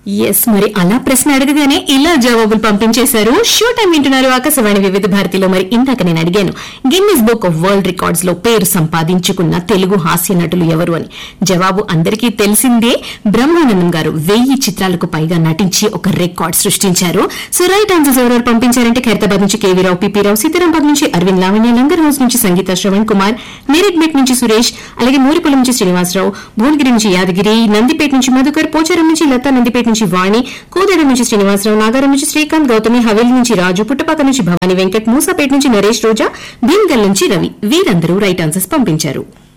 yes మరి అలా ప్రశ్న అడగగానే ఇలా జవాబులు పంపించేశారు షో టైం వింటున్నారు ఆకాశవాణి వివిధ భారతిలో మరి ఇందాక నేను అడిగాను Guinness book of world records లో పేరు సంపాదించుకున్న తెలుగు హాస్య నటులు ఎవరు అని జవాబు అందరికీ తెలిసిందే బ్రహ్మానందం గారు వెయ్యి చిత్రాలకు పైగా నటించి ఒక రికార్డ్ సృష్టించారు సో రైట్ ఆన్సర్స్ ఎవరెవరు పంపించారంటే ఖైరతాబాద్ నుంచి కేవీ రావు పిపి రావు సీతారాంబాద్ నుంచి అరవింద్ లావణ్య లంగర్ హౌస్ నుంచి సంగీత శ్రవణ్ కుమార్ నేరెడ్మెట్ నుంచి సురేష్ అలాగే మూరిపల్లి నుంచి శ్రీనివాసరావు భువనగిరి నుంచి యాదగిరి నందిపేట నుంచి మధుకర్ పోచారం నుంచి లతా నందిపేట నుంచి వాణి కోదాడ నుంచి శ్రీనివాసరావు నాగారం నుంచి శ్రీకాంత్ గౌతమి హవేలి నుంచి రాజు పుట్టపాక నుంచి భవానీ వెంకట్ మూసాపేట నుంచి నరేష్ రోజా భీమ్గల్ నుంచి రవి వీరందరూ రైట్ ఆన్సర్స్ పంపించారు